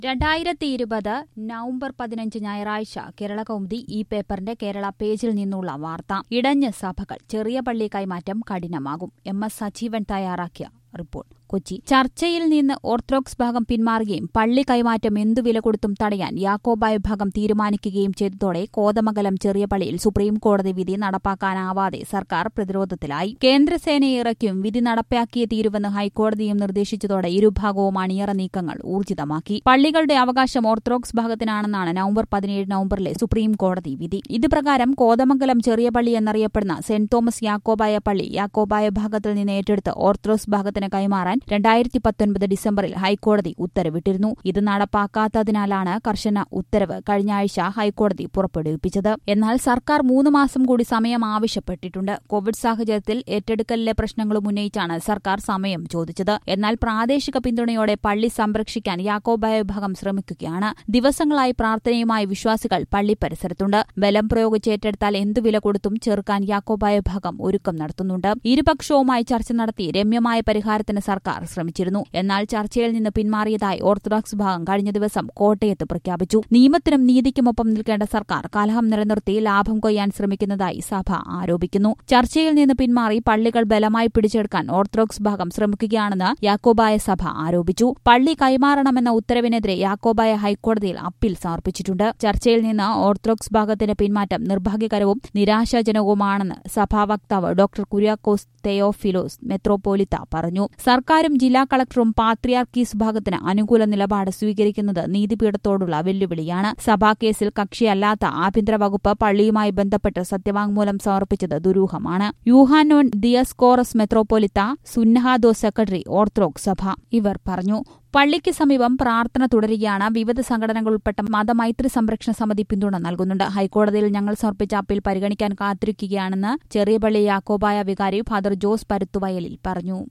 രണ്ടായിരത്തി ഇരുപത് നവംബർ പതിനഞ്ച് ഞായറാഴ്ച കേരള കൗമുദി ഈ പേപ്പറിന്റെ കേരള പേജിൽ നിന്നുള്ള വാർത്ത ഇടഞ്ഞ് സഭകൾ ചെറിയ പള്ളി കൈമാറ്റം കഠിനമാകും എം എസ് സജീവൻ തയ്യാറാക്കിയ റിപ്പോർട്ട് കൊച്ചി ചർച്ചയിൽ നിന്ന് ഓർത്തഡോക്സ് ഭാഗം പിന്മാറുകയും പള്ളി കൈമാറ്റം എന്തു വില കൊടുത്തും തടയാൻ യാക്കോബായ ഭാഗം തീരുമാനിക്കുകയും ചെയ്തതോടെ കോതമംഗലം ചെറിയ പള്ളിയിൽ സുപ്രീം കോടതി വിധി നടപ്പാക്കാനാവാതെ സർക്കാർ പ്രതിരോധത്തിലായി കേന്ദ്രസേനയെ ഇറക്കിയും വിധി നടപ്പാക്കിയേ തീരുവെന്ന് ഹൈക്കോടതിയും നിർദ്ദേശിച്ചതോടെ ഇരുഭാഗവും അണിയറ നീക്കങ്ങൾ ഊർജിതമാക്കി പള്ളികളുടെ അവകാശം ഓർത്തഡോക്സ് ഭാഗത്തിനാണെന്നാണ് നവംബർ പതിനേഴ് നവംബറിലെ സുപ്രീം കോടതി വിധി ഇത് പ്രകാരം കോതമംഗലം ചെറിയ പള്ളി എന്നറിയപ്പെടുന്ന സെന്റ് തോമസ് യാക്കോബായ പള്ളി യാക്കോബായ ഭാഗത്തിൽ നിന്ന് ഏറ്റെടുത്ത് ഓർത്തഡോക്സ് ഭാഗത്തിന് കൈമാറാൻ രണ്ടായിരത്തി പത്തൊൻപത് ഡിസംബറിൽ ഹൈക്കോടതി ഉത്തരവിട്ടിരുന്നു ഇത് നടപ്പാക്കാത്തതിനാലാണ് കർശന ഉത്തരവ് കഴിഞ്ഞ ആഴ്ച ഹൈക്കോടതി പുറപ്പെടുവിപ്പിച്ചത് എന്നാൽ സർക്കാർ മൂന്ന് മാസം കൂടി സമയം ആവശ്യപ്പെട്ടിട്ടുണ്ട് കോവിഡ് സാഹചര്യത്തിൽ ഏറ്റെടുക്കലിലെ പ്രശ്നങ്ങളും ഉന്നയിച്ചാണ് സർക്കാർ സമയം ചോദിച്ചത് എന്നാൽ പ്രാദേശിക പിന്തുണയോടെ പള്ളി സംരക്ഷിക്കാൻ യാക്കോബായ വിഭാഗം ശ്രമിക്കുകയാണ് ദിവസങ്ങളായി പ്രാർത്ഥനയുമായി വിശ്വാസികൾ പള്ളി പരിസരത്തുണ്ട് ബലം പ്രയോഗിച്ച് ഏറ്റെടുത്താൽ എന്തു വില കൊടുത്തും ചെറുക്കാൻ യാക്കോബായ വിഭാഗം ഒരുക്കം നടത്തുന്നുണ്ട് ഇരുപക്ഷവുമായി ചർച്ച നടത്തി രമ്യമായ പരിഹാരത്തിന് സർക്കാർ ശ്രമിച്ചിരുന്നു എന്നാൽ ചർച്ചയിൽ നിന്ന് പിന്മാറിയതായി ഓർത്തഡോക്സ് ഭാഗം കഴിഞ്ഞ ദിവസം കോട്ടയത്ത് പ്രഖ്യാപിച്ചു നിയമത്തിനും നീതിക്കുമൊപ്പം നിൽക്കേണ്ട സർക്കാർ കലഹം നിലനിർത്തി ലാഭം കൊയ്യാൻ ശ്രമിക്കുന്നതായി സഭ ആരോപിക്കുന്നു ചർച്ചയിൽ നിന്ന് പിന്മാറി പള്ളികൾ ബലമായി പിടിച്ചെടുക്കാൻ ഓർത്തഡോക്സ് ഭാഗം ശ്രമിക്കുകയാണെന്ന് യാക്കോബായ സഭ ആരോപിച്ചു പള്ളി കൈമാറണമെന്ന ഉത്തരവിനെതിരെ യാക്കോബായ ഹൈക്കോടതിയിൽ അപ്പീൽ സമർപ്പിച്ചിട്ടുണ്ട് ചർച്ചയിൽ നിന്ന് ഓർത്തഡോക്സ് ഭാഗത്തിന്റെ പിന്മാറ്റം നിർഭാഗ്യകരവും നിരാശാജനകവുമാണെന്ന് സഭാ വക്താവ് ഡോക്ടർ കുര്യാക്കോസ് തെയോഫിലോസ് മെത്രോപോലിത്ത പറഞ്ഞു സർക്കാരും ജില്ലാ കളക്ടറും പാത്രിയാർക്കീസ് ഭാഗത്തിന് അനുകൂല നിലപാട് സ്വീകരിക്കുന്നത് നീതിപീഠത്തോടുള്ള വെല്ലുവിളിയാണ് സഭാകേസിൽ കക്ഷിയല്ലാത്ത ആഭ്യന്തര വകുപ്പ് പള്ളിയുമായി ബന്ധപ്പെട്ട് സത്യവാങ്മൂലം സമർപ്പിച്ചത് ദുരൂഹമാണ് യൂഹാനോൻ ദിയസ്കോറസ് മെത്രോപൊലിത്ത സുന്നഹാദോ സെക്രട്ടറി ഓർത്തഡോക്സ് സഭ ഇവർ പറഞ്ഞു പള്ളിക്ക് സമീപം പ്രാർത്ഥന തുടരുകയാണ് വിവിധ സംഘടനകൾ ഉൾപ്പെട്ട മതമൈത്രി സംരക്ഷണ സമിതി പിന്തുണ നൽകുന്നുണ്ട് ഹൈക്കോടതിയിൽ ഞങ്ങൾ സമർപ്പിച്ച അപ്പീൽ പരിഗണിക്കാൻ കാത്തിരിക്കുകയാണെന്ന് ചെറിയ പള്ളി യാക്കോബായ വികാരി ഫാദർ ജോസ് പരുത്തുവയലിൽ പറഞ്ഞു